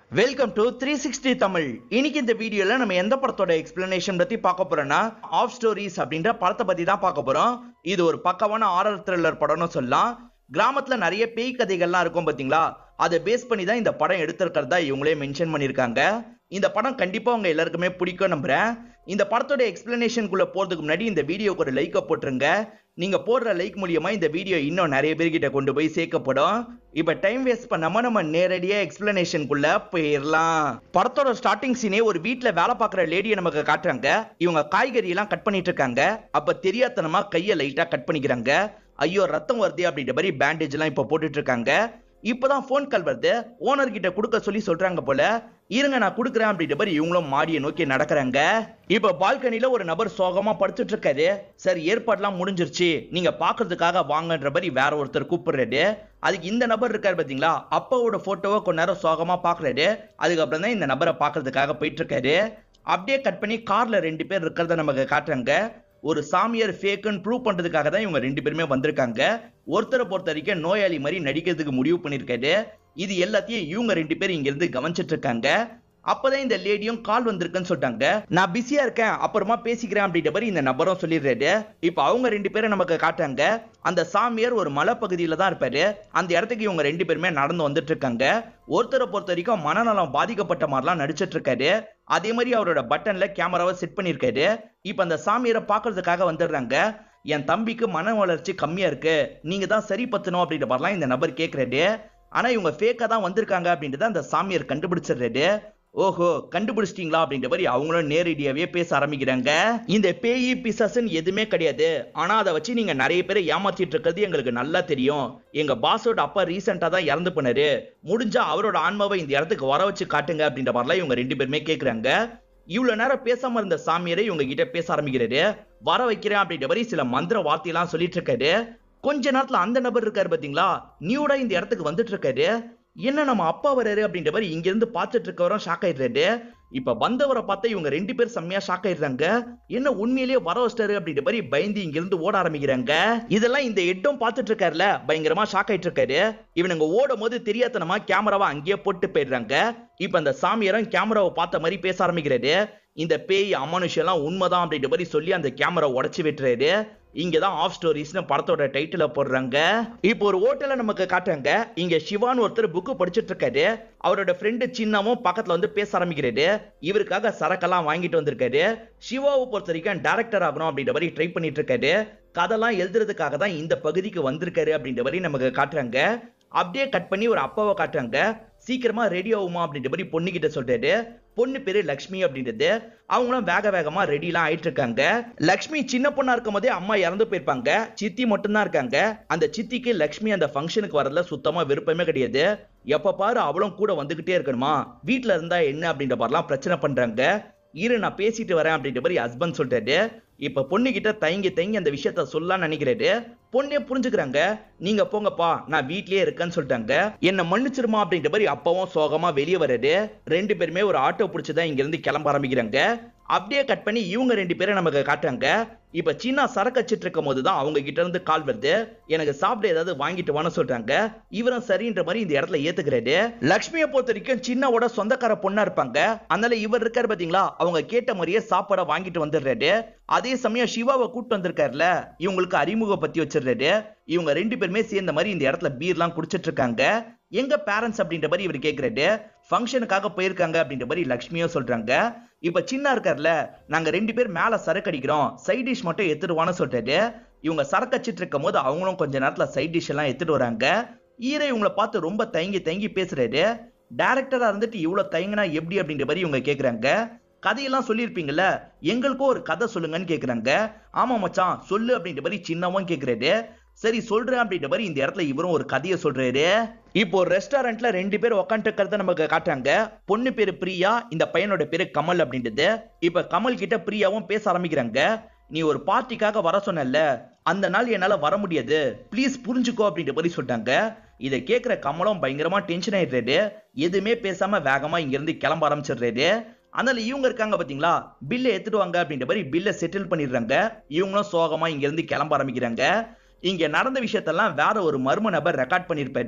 welcome to three sixty Tamil இன்னைக்கு இந்த வீடியோல நம்ம எந்த படத்தோட எக்ஸ்பிளனேஷன் பத்தி பார்க்க போறோம்னா ஆஃப் ஸ்டோரிஸ் அப்படின்ற படத்தை பத்தி தான் பார்க்க போறோம் இது ஒரு பக்கமான ஆரல் த்ரில்லர் படம்னு சொல்லலாம் கிராமத்துல நிறைய பேய் கதைகள்லாம் இருக்கும் பாத்தீங்களா அதை பேஸ் பண்ணி தான் இந்த படம் எடுத்திருக்கிறதா இவங்களே மென்ஷன் பண்ணியிருக்காங்க இந்த படம் கண்டிப்பா உங்க எல்லாருக்குமே பிடிக்கும் நம்புறேன் இந்த படத்தோட எக்ஸ்பிளனேஷனுக்குள்ள போறதுக்கு முன்னாடி இந்த வீடியோக்கு ஒரு லைக்கை போட்டுருங்க நீங்க போடுற லைக் மூலியமா இந்த வீடியோ இன்னும் நிறைய பேர்கிட்ட கொண்டு போய் சேர்க்கப்படும் இப்ப டைம் வேஸ்ட் பண்ணாம நம்ம நேரடியா எக்ஸ்பிளனேஷனுக்குள்ள போயிடலாம் படத்தோட ஸ்டார்டிங் சீனே ஒரு வீட்ல வேலை பார்க்குற லேடியை நமக்கு காட்டுறாங்க இவங்க காய்கறி எல்லாம் கட் பண்ணிட்டு இருக்காங்க அப்ப தெரியாதனமா கையை லைட்டா கட் பண்ணிக்கிறாங்க ஐயோ ரத்தம் வருது அப்படின்ற மாதிரி பேண்டேஜ் எல்லாம் இப்ப போட்டுட்டு இருக்காங்க இப்பதான் ஃபோன் கால் வருது ஓனர் கிட்ட கொடுக்க சொல்லி சொல்றாங்க போல இருங்க நான் கொடுக்குறேன் அப்படின்ற மாதிரி இவங்களும் மாடியை நோக்கி நடக்கிறாங்க இப்ப பால்கனில ஒரு நபர் சோகமா படுத்துட்டு இருக்காரு சரி ஏற்பாடுலாம் முடிஞ்சிருச்சு நீங்க பாக்குறதுக்காக வாங்கன்ற மாதிரி வேற ஒருத்தர் கூப்பிடுறாரு அதுக்கு இந்த நபர் இருக்காரு பாத்தீங்களா அப்பாவோட போட்டோவை கொஞ்ச நேரம் சோகமா பாக்குறாரு அதுக்கப்புறம் தான் இந்த நபரை பாக்குறதுக்காக போயிட்டு இருக்காரு அப்படியே கட் பண்ணி கார்ல ரெண்டு பேர் இருக்கிறத நமக்கு காட்டுறாங்க ஒரு சாமியார் ஃபேக்குன்னு ப்ரூவ் பண்றதுக்காக தான் இவங்க ரெண்டு பேருமே வந்திருக்காங்க ஒருத்தரை பொறுத்த வரைக்கும் நோயாளி மாதிரி நடிக்கிறதுக்கு முடிவு பண்ணிருக்காரு இது எல்லாத்தையும் இவங்க ரெண்டு பேரும் இங்க இருந்து கவனிச்சிட்டு இருக்காங்க அப்பதான் இந்த லேடியும் கால் வந்திருக்குன்னு சொல்லிட்டாங்க நான் பிஸியா இருக்கேன் அப்புறமா பேசிக்கிறேன் அப்படின்ற மாதிரி இந்த நபரும் சொல்லிடுறாரு இப்ப அவங்க ரெண்டு பேரும் நமக்கு காட்டுறாங்க அந்த சாமியார் ஒரு மலைப்பகுதியில தான் இருப்பாரு அந்த இடத்துக்கு இவங்க ரெண்டு பேருமே நடந்து வந்துட்டு இருக்காங்க ஒருத்தரை பொறுத்த வரைக்கும் மனநலம் பாதிக்கப்பட்ட மாதிரிலாம் நடிச்சிட்டு இருக்காரு அதே மாதிரி அவரோட பட்டன்ல கேமராவை செட் பண்ணிருக்காரு இப்ப அந்த சாமியாரை பாக்குறதுக்காக வந்துடுறாங்க என் தம்பிக்கு மன வளர்ச்சி கம்மியா இருக்கு நீங்க தான் சரி பத்தணும் அப்படின்ற மாதிரிலாம் இந்த நபர் கேக்குறாரு ஆனா இவங்க ஃபேக்கா தான் வந்திருக்காங்க அப்படின்றத அந்த சாமியார் கண்டுபிடிச்சிடுறாரு ஓஹோ கண்டுபிடிச்சிட்டீங்களா அப்படின்ற மாதிரி அவங்களும் நேரடியாவே பேச ஆரம்பிக்கிறாங்க இந்த பேயி பிசாசுன்னு எதுவுமே கிடையாது ஆனா அதை வச்சு நீங்க நிறைய பேரை ஏமாத்திட்டு இருக்கிறது எங்களுக்கு நல்லா தெரியும் எங்க பாஸோட அப்பா ரீசெண்டா தான் இறந்து போனாரு முடிஞ்சா அவரோட ஆன்மாவை இந்த இடத்துக்கு வர வச்சு காட்டுங்க அப்படின்ற மாதிரிலாம் இவங்க ரெண்டு பேருமே கேக்குறாங்க இவ்வளவு நேரம் பேசாம இருந்த சாமியாரே இவங்க கிட்ட பேச ஆரம்பிக்கிறாரு வர வைக்கிறேன் அப்படின்ற மாதிரி சில மந்திர வார்த்தையெல்லாம் சொல்லிட்டு இருக்காரு கொஞ்ச நேரத்துல அந்த நபர் இருக்காரு பாத்தீங்களா நியூடா இந்த இடத்துக்கு வந்துட்டு இருக்காரு என்ன நம்ம அப்பா வராரு அப்படின்ற மாதிரி இங்க இருந்து பார்த்துட்டு இருக்கவரும் ஷாக் ஆயிடுறாரு இப்ப வந்தவரை பார்த்தா இவங்க ரெண்டு பேர் செம்மையா ஷாக் ஆயிடுறாங்க என்ன உண்மையிலேயே வர வச்சிட்டாரு அப்படின்ற மாதிரி பயந்து இங்க இருந்து ஓட ஆரம்பிக்கிறாங்க இதெல்லாம் இந்த எட்டும் பார்த்துட்டு இருக்காருல பயங்கரமா ஷாக் ஆயிட்டு இருக்காரு இவனுங்க ஓடும் போது தெரியாதனமா கேமராவை அங்கேயே போட்டு போயிடுறாங்க இப்ப அந்த சாமியாரும் கேமராவை பார்த்த மாதிரி பேச ஆரம்பிக்கிறாரு இந்த பேய் அமானுஷம் எல்லாம் உண்மைதான் அப்படின்ற மாதிரி சொல்லி அந்த கேமரா உடைச்சு விட்டுறாரு இங்கதான் ஆஃப் ஸ்டோரிஸ்னு படத்தோட டைட்டில போடுறாங்க இப்போ ஒரு ஹோட்டல்ல நமக்கு காட்டுறாங்க இங்க சிவான்னு ஒருத்தர் புக்கு படிச்சிட்டு இருக்காரு அவரோட ஃப்ரெண்டு சின்னமும் பக்கத்துல வந்து பேச ஆரம்பிக்கிறாரு இவருக்காக சரக்கெல்லாம் வாங்கிட்டு வந்திருக்காரு சிவாவை பொறுத்த வரைக்கும் டேரக்டர் ஆகணும் அப்படின்ற மாதிரி ட்ரை பண்ணிட்டு இருக்காரு கதைலாம் எழுதுறதுக்காக தான் இந்த பகுதிக்கு வந்திருக்காரு அப்படின்ற மாதிரி நமக்கு காட்டுறாங்க அப்படியே கட் பண்ணி ஒரு அப்பாவை காட்டுறாங்க சீக்கிரமா ரெடி ஆகுமா அப்படின்ற மாதிரி பொண்ணு கிட்ட சொல்றாரு பொண்ணு பேரு லக்ஷ்மி அப்படின்றது அவங்களும் வேக வேகமா ரெடி எல்லாம் ஆயிட்டு இருக்காங்க லக்ஷ்மி சின்ன பொண்ணா இருக்கும் போதே அம்மா இறந்து போயிருப்பாங்க சித்தி மட்டும்தான் இருக்காங்க அந்த சித்திக்கு லக்ஷ்மி அந்த ஃபங்க்ஷனுக்கு வரதுல சுத்தமா விருப்பமே கிடையாது எப்ப பாரு அவளும் கூட வந்துகிட்டே இருக்கணுமா வீட்டுல இருந்தா என்ன அப்படின்ற மாதிரிலாம் பிரச்சனை பண்றாங்க இரு நான் பேசிட்டு வரேன் அப்படின்ற மாதிரி ஹஸ்பண்ட் சொல்லிட்டாரு இப்ப பொண்ணு கிட்ட தயங்கி தயங்கி அந்த விஷயத்த சொல்லலாம்னு நினைக்கிறாரு பொண்ணே புரிஞ்சுக்கிறாங்க நீங்க போங்கப்பா நான் வீட்லயே இருக்கேன்னு சொல்லிட்டாங்க என்ன மன்னிச்சிருமா அப்படின்ற மாதிரி அப்பவும் சோகமா வெளியே வர்றாரு ரெண்டு பேருமே ஒரு ஆட்டோ பிடிச்சதான் இங்க இருந்து கிளம்ப ஆரம்பிக்கிறாங்க அப்படியே கட் பண்ணி இவங்க ரெண்டு பேரும் நமக்கு காட்டுறாங்க இப்ப சீனா சரக்கு வச்சிட்டு இருக்கும் போது தான் அவங்க கிட்ட இருந்து கால் வருது எனக்கு சாப்பிட ஏதாவது வாங்கிட்டு வான்னு சொல்றாங்க இவரும் சரின்ற மாதிரி இந்த இடத்துல ஏத்துக்கிறாரு லக்ஷ்மியை பொறுத்த வரைக்கும் சின்னாவோட சொந்தக்கார பொண்ணா இருப்பாங்க அதனால இவர் இருக்காரு பாத்தீங்களா அவங்க கேட்ட மாதிரியே சாப்பாட வாங்கிட்டு வந்துடுறாரு அதே சமயம் சிவாவை கூட்டு வந்திருக்காருல இவங்களுக்கு அறிமுக பத்தி வச்சிடுறாரு இவங்க ரெண்டு பேருமே சேர்ந்த மாதிரி இந்த இடத்துல பீர்லாம் குடிச்சிட்டு இருக்காங்க எங்க பேரண்ட்ஸ் அப்படின்ற மாதிரி இவர் கேக்குறாரு ஃபங்க்ஷனுக்காக போயிருக்காங்க அப்படின்ற மாதிரி லக்ஷ்மியும் சொல்றாங்க இப்ப சின்ன இருக்கார்ல நாங்க ரெண்டு பேர் மேல சரக்கு அடிக்கிறோம் சைட் டிஷ் மட்டும் எடுத்துடுவான்னு சொல்லிட்டாரு இவங்க சரக்கு வச்சிட்டு இருக்கும் போது அவங்களும் கொஞ்ச நேரத்துல சைட் டிஷ் எல்லாம் எடுத்துட்டு வராங்க ஈரை இவங்கள பார்த்து ரொம்ப தயங்கி தயங்கி பேசுறாரு டேரக்டரா இருந்துட்டு இவ்வளவு தயங்கினா எப்படி அப்படின்ற மாதிரி இவங்க கேக்குறாங்க கதையெல்லாம் சொல்லியிருப்பீங்கல்ல எங்களுக்கும் ஒரு கதை சொல்லுங்கன்னு கேக்குறாங்க ஆமா மச்சான் சொல்லு அப்படின்ற மாதிரி சின்னவும் கேக்குறாரு சரி சொல்றேன் அப்படின்ற மாதிரி இந்த இடத்துல இவரும் ஒரு கதையை சொல்றாரு இப்போ ரெஸ்டாரண்ட்ல ரெண்டு பேர் உட்காந்துட்டு இருக்கிறத நமக்கு காட்டுறாங்க பொண்ணு பேரு பிரியா இந்த பையனோட பேரு கமல் அப்படின்றது இப்ப கமல் கிட்ட பிரியாவும் பேச ஆரம்பிக்கிறாங்க நீ ஒரு பார்ட்டிக்காக வர சொன்னல அந்த நாள் என்னால வர முடியாது ப்ளீஸ் புரிஞ்சுக்கோ அப்படின்ற மாதிரி சொல்லிட்டாங்க இதை கேட்கிற கமலும் பயங்கரமா டென்ஷன் ஆயிடுறாரு எதுவுமே பேசாம வேகமா இங்க இருந்து கிளம்ப ஆரம்பிச்சிடுறாரு அதனால இவங்க இருக்காங்க பாத்தீங்களா பில்லை எடுத்துட்டு வாங்க அப்படின்ற மாதிரி பில்லை செட்டில் பண்ணிடுறாங்க இவங்களும் சோகமா இங்க இருந்து கிளம்ப ஆரம்பிக்கிறாங்க இங்க நடந்த விஷயத்தெல்லாம் வேற ஒரு மர்ம நபர் ரெக்கார்ட் பண்ணிருப்பாரு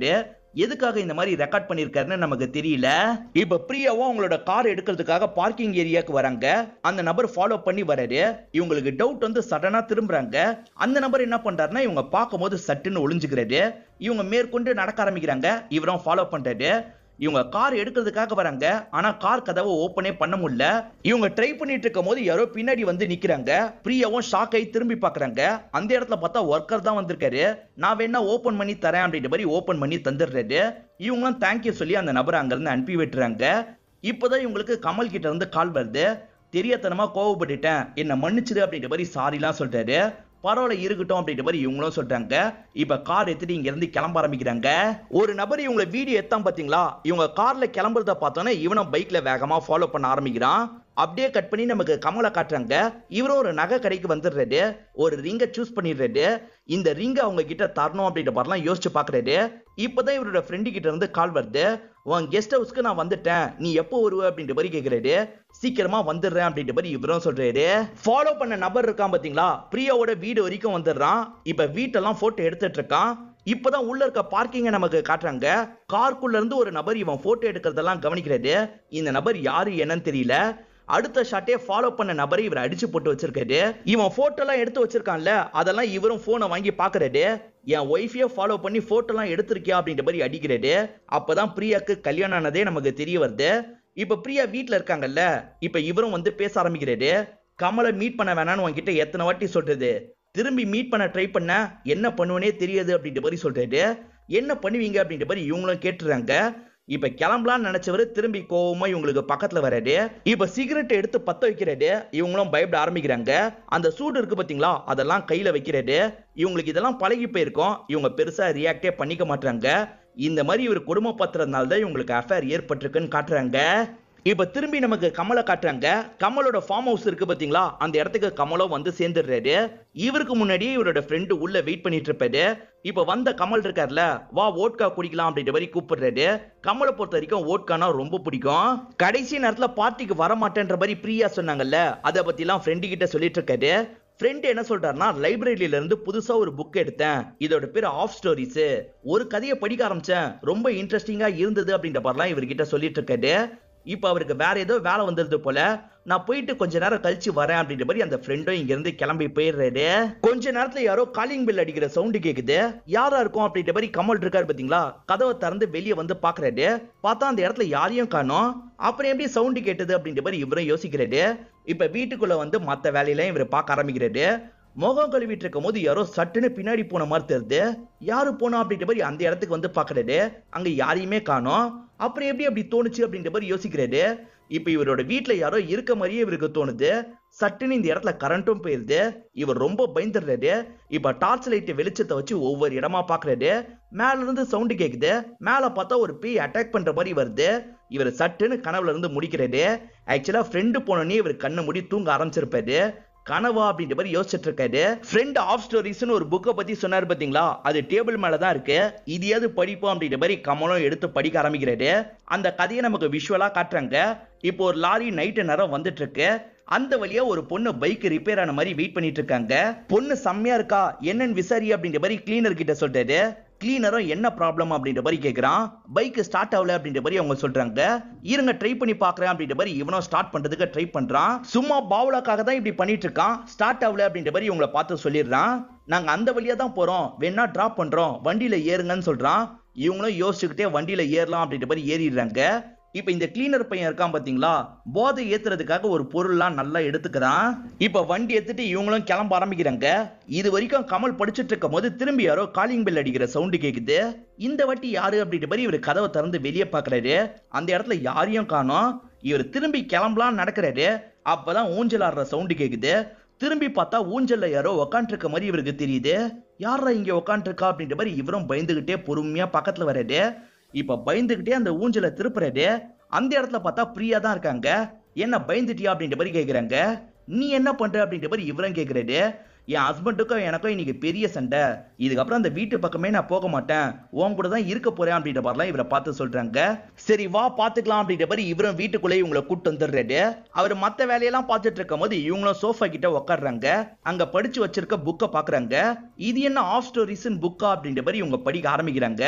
எதுக்காக இந்த மாதிரி ரெக்கார்ட் பண்ணிருக்காருன்னு நமக்கு தெரியல இப்ப பிரியாவும் அவங்களோட கார் எடுக்கிறதுக்காக பார்க்கிங் ஏரியாக்கு வராங்க அந்த நபர் ஃபாலோ பண்ணி வராரு இவங்களுக்கு டவுட் வந்து சடனா திரும்புறாங்க அந்த நபர் என்ன பண்றாருன்னா இவங்க பார்க்கும்போது சட்டுன்னு ஒளிஞ்சுக்கிறாரு இவங்க மேற்கொண்டு நடக்க ஆரம்பிக்கிறாங்க இவரும் ஃபாலோ பண்றாரு இவங்க கார் எடுக்கிறதுக்காக வராங்க ஆனா கார் கதவை ஓப்பனே பண்ண முடியல இவங்க ட்ரை பண்ணிட்டு இருக்கும் போது யாரோ பின்னாடி வந்து நிக்கிறாங்க பிரியாவும் ஷாக் ஆகி திரும்பி பாக்குறாங்க அந்த இடத்துல பார்த்தா ஒர்க்கர் தான் வந்திருக்காரு நான் வேணா ஓபன் பண்ணி தரேன் அப்படின்ற மாதிரி ஓபன் பண்ணி தந்துடுறாரு இவங்களும் தேங்க்யூ சொல்லி அந்த நபரை அங்கிருந்து அனுப்பி விட்டுறாங்க இப்போதான் இவங்களுக்கு கமல் கிட்ட இருந்து கால் வருது தெரியாதனமா கோவப்பட்டுட்டேன் என்ன மன்னிச்சிடு அப்படின்ற மாதிரி சாரிலாம் சொல்றாரு பரவாயில்ல இருக்கட்டும் அப்படின்ற மாதிரி இவங்களும் சொல்றாங்க இப்ப கார் எடுத்துட்டு இங்க இருந்து கிளம்ப ஆரம்பிக்கிறாங்க ஒரு நபர் இவங்களை வீடியோ எடுத்தான் பாத்தீங்களா இவங்க கார்ல கிளம்புறத பார்த்தோன்னே இவனும் பைக்ல வேகமா ஃபாலோ பண்ண ஆரம்பிக்கிறான் அப்படியே கட் பண்ணி நமக்கு கமலை காட்டுறாங்க இவரும் ஒரு நகை கடைக்கு வந்துடுறாரு ஒரு ரிங்கை சூஸ் பண்ணிடுறாரு இந்த ரிங்கை அவங்க கிட்ட தரணும் அப்படின்ற மாதிரிலாம் யோசிச்சு பாக்குறாரு இப்பதான் இவரோட ஃப்ரெண்டு கிட்ட இருந்து கால் வருது உன் கெஸ்ட் ஹவுஸ்க்கு நான் வந்துட்டேன் நீ எப்போ வருவ அப்படின்ற மாதிரி கேக்குறாரு சீக்கிரமா வந்துடுறேன் அப்படின்ற மாதிரி இவரும் சொல்றாரு ஃபாலோ பண்ண நபர் இருக்கான் பாத்தீங்களா பிரியாவோட வீடு வரைக்கும் வந்துடுறான் இப்ப வீட்டெல்லாம் போட்டோ எடுத்துட்டு இருக்கான் இப்பதான் உள்ள இருக்க பார்க்கிங்க நமக்கு காட்டுறாங்க கார்க்குள்ள இருந்து ஒரு நபர் இவன் போட்டோ எடுக்கிறதெல்லாம் கவனிக்கிறாரு இந்த நபர் யாரு என்னன்னு தெரியல அடுத்த ஷாட்டே ஃபாலோ பண்ண நபரை இவர் அடிச்சு போட்டு வச்சிருக்காரு இவன் போட்டோ எல்லாம் எடுத்து வச்சிருக்கான்ல அதெல்லாம் இவரும் போனை வாங்கி பாக்குறாரு என் ஒய்ஃபையே ஃபாலோ பண்ணி போட்டோ எல்லாம் எடுத்திருக்கியா அப்படின்ற மாதிரி அடிக்கிறாரு அப்பதான் பிரியாக்கு கல்யாணம் ஆனதே நமக்கு தெரிய வருது இப்ப பிரியா வீட்ல இருக்காங்கல்ல இப்ப இவரும் வந்து பேச ஆரம்பிக்கிறாரு கமலை மீட் பண்ண வேணாம்னு உன்கிட்ட எத்தனை வாட்டி சொல்றது திரும்பி மீட் பண்ண ட்ரை பண்ண என்ன பண்ணுவனே தெரியாது அப்படின்ற மாதிரி சொல்றாரு என்ன பண்ணுவீங்க அப்படின்ற மாதிரி இவங்களும் கேட்டுறாங்க இப்ப கிளம்பலாம்னு நினைச்சவரு திரும்பி கோவமா இவங்களுக்கு பக்கத்துல வராரு இப்ப சிகரெட் எடுத்து பத்த வைக்கிறாரு இவங்களும் பயப்பட ஆரம்பிக்கிறாங்க அந்த சூடு இருக்கு பாத்தீங்களா அதெல்லாம் கையில வைக்கிறாரு இவங்களுக்கு இதெல்லாம் பழகி போயிருக்கும் இவங்க பெருசா ரியாக்டே பண்ணிக்க மாட்டாங்க இந்த மாதிரி இவர் குடும்பப்படுத்துறதுனால தான் இவங்களுக்கு அஃபேர் ஏற்பட்டிருக்குன்னு காட்டுறாங்க இப்ப திரும்பி நமக்கு கமலை காட்டுறாங்க கமலோட ஃபார்ம் ஹவுஸ் இருக்கு பாத்தீங்களா அந்த இடத்துக்கு கமலும் வந்து சேர்ந்துடுறாரு இவருக்கு முன்னாடியே இவரோட ஃப்ரெண்டு உள்ள வெயிட் பண்ணிட்டு இருப்பாரு இப்ப வந்த கமல் இருக்கார்ல வா ஓட்கா குடிக்கலாம் அப்படின்ற மாதிரி கூப்பிடுறாரு கமலை பொறுத்த வரைக்கும் ஓட்கானா ரொம்ப பிடிக்கும் கடைசி நேரத்துல பார்ட்டிக்கு வர மாட்டேன்ற மாதிரி பிரியா சொன்னாங்கல்ல அதை பத்தி எல்லாம் ஃப்ரெண்டு கிட்ட சொல்லிட்டு இருக்காரு ஃப்ரெண்ட் என்ன சொல்றாருன்னா லைப்ரரியில இருந்து புதுசா ஒரு புக் எடுத்தேன் இதோட பேர் ஆஃப் ஸ்டோரிஸ் ஒரு கதையை படிக்க ஆரம்பிச்சேன் ரொம்ப இன்ட்ரெஸ்டிங்கா இருந்தது அப்படின்ற மாதிரிலாம் இவர்கிட்ட சொல்லிட்டு இருக்காரு இப்ப அவருக்கு வேற ஏதோ வேலை வந்துருது போல நான் போயிட்டு கொஞ்ச நேரம் கழிச்சு வரேன் அப்படின்ற மாதிரி அந்த ஃப்ரெண்டும் இங்க இருந்து கிளம்பி போயிடுறாரு கொஞ்ச நேரத்துல யாரோ காலிங் பெல் அடிக்கிற சவுண்ட் கேக்குது யாரா இருக்கும் அப்படின்ற மாதிரி கமல் இருக்காரு பாத்தீங்களா கதவை திறந்து வெளியே வந்து பாக்குறாரு பார்த்தா அந்த இடத்துல யாரையும் காணோம் அப்புறம் எப்படி சவுண்ட் கேட்டது அப்படின்ற மாதிரி இவரும் யோசிக்கிறாரு இப்ப வீட்டுக்குள்ள வந்து மத்த வேலையெல்லாம் இவர் பார்க்க ஆரம்பிக்கிறாரு முகம் கழுவிட்டு இருக்கும் போது யாரோ சட்டுன்னு பின்னாடி போன மாதிரி தெரியுது யாரு போனா அப்படின்ற மாதிரி அந்த இடத்துக்கு வந்து பாக்குறாரு அங்க யாரையுமே காணோம் அப்புறம் எப்படி அப்படி தோணுச்சு அப்படின்ற மாதிரி யோசிக்கிறாரு இப்ப இவரோட வீட்ல யாரோ இருக்க மாதிரியே இவருக்கு தோணுது சட்டுன்னு இந்த இடத்துல கரண்ட்டும் போயிருது இவர் ரொம்ப பயந்துடுறாரு இப்ப டார்ச் லைட் வெளிச்சத்தை வச்சு ஒவ்வொரு இடமா பாக்குறாரு மேல இருந்து சவுண்டு கேக்குது மேல பார்த்தா ஒரு பேய் அட்டாக் பண்ற மாதிரி வருது இவர் சட்டுன்னு கனவுல இருந்து முடிக்கிறாரு ஆக்சுவலா ஃப்ரெண்டு போனோடனே இவர் கண்ணை மூடி தூங்க ஆரம்பிச்சிருப்பாரு கனவா அப்படின்ற மாதிரி யோசிச்சுட்டு இருக்காரு ஃப்ரெண்ட் ஆஃப் ஸ்டோரிஸ்னு ஒரு புக்கை பத்தி சொன்னாரு பாத்தீங்களா அது டேபிள் மேல தான் இருக்கு இதையாவது படிப்போம் அப்படின்ற மாதிரி கமலும் எடுத்து படிக்க ஆரம்பிக்கிறாரு அந்த கதையை நமக்கு விஷுவலா காட்டுறாங்க இப்போ ஒரு லாரி நைட்டு நேரம் வந்துட்டு இருக்கு அந்த வழியா ஒரு பொண்ணு பைக் ரிப்பேர் ஆன மாதிரி வெயிட் பண்ணிட்டு இருக்காங்க பொண்ணு செம்மையா இருக்கா என்னன்னு விசாரி அப்படின்ற மாதிரி கிளீனர் கிட்ட சொல்றாரு கிளீனரும் என்ன ப்ராப்ளம் அப்படின்ற மாதிரி கேக்குறான் பைக் ஸ்டார்ட் ஆகல அப்படின்ற மாதிரி அவங்க சொல்றாங்க இருங்க ட்ரை பண்ணி பாக்குறேன் அப்படின்ற மாதிரி இவனும் ஸ்டார்ட் பண்றதுக்கு ட்ரை பண்றான் சும்மா பாவலாக்காக தான் இப்படி பண்ணிட்டு இருக்கான் ஸ்டார்ட் ஆகல அப்படின்ற மாதிரி இவங்களை பார்த்து சொல்லிடுறான் நாங்க அந்த வழியா தான் போறோம் வேணா டிராப் பண்றோம் வண்டியில ஏறுங்கன்னு சொல்றான் இவங்களும் யோசிச்சுக்கிட்டே வண்டியில ஏறலாம் அப்படின்ற மாதிரி ஏறிடுறாங்க இப்ப இந்த கிளீனர் பையன் இருக்கான் பாத்தீங்களா போதை ஏத்துறதுக்காக ஒரு பொருள்லாம் நல்லா எடுத்துக்கிறான் இப்ப வண்டி எடுத்துட்டு இவங்களும் கிளம்ப ஆரம்பிக்கிறாங்க இது வரைக்கும் கமல் படிச்சுட்டு இருக்கும் போது திரும்பி யாரோ காலிங் பெல் அடிக்கிற சவுண்டு கேக்குது இந்த வாட்டி யாரு அப்படின்ற மாதிரி இவர் கதவை திறந்து வெளியே பாக்குறாரு அந்த இடத்துல யாரையும் காணோம் இவர் திரும்பி கிளம்பலாம் நடக்கிறாரு அப்பதான் ஊஞ்சல் ஆடுற சவுண்டு கேக்குது திரும்பி பார்த்தா ஊஞ்சல்ல யாரோ உக்காண்டிருக்க மாதிரி இவருக்கு தெரியுது யாரா இங்க உக்காண்டிருக்கா அப்படின்ற மாதிரி இவரும் பயந்துகிட்டே பொறுமையா பக்கத்துல வர்றாரு இப்ப பயந்துகிட்டே அந்த ஊஞ்சலை திருப்புறாரு அந்த இடத்துல பார்த்தா பிரியா தான் இருக்காங்க என்ன பயந்துட்டியா அப்படின்ற மாதிரி கேக்குறாங்க நீ என்ன பண்ற அப்படின்ற மாதிரி இவரும் கேக்குறாரு என் ஹஸ்பண்டுக்கும் எனக்கும் இன்னைக்கு பெரிய சண்டை இதுக்கப்புறம் அந்த வீட்டு பக்கமே நான் போக மாட்டேன் உன் கூட தான் இருக்க போறேன் அப்படின்ற மாதிரிலாம் இவரை பார்த்து சொல்றாங்க சரி வா பாத்துக்கலாம் அப்படின்ற மாதிரி இவரும் வீட்டுக்குள்ளே இவங்களை கூட்டு வந்துடுறாரு அவர் மத்த வேலையெல்லாம் பார்த்துட்டு இருக்கும் போது இவங்களும் சோஃபா கிட்ட உட்காடுறாங்க அங்க படிச்சு வச்சிருக்க புக்கை பாக்குறாங்க இது என்ன ஆஃப் ஸ்டோரிஸ் புக்கா அப்படின்ற மாதிரி இவங்க படிக்க ஆரம்பிக்கிறாங்க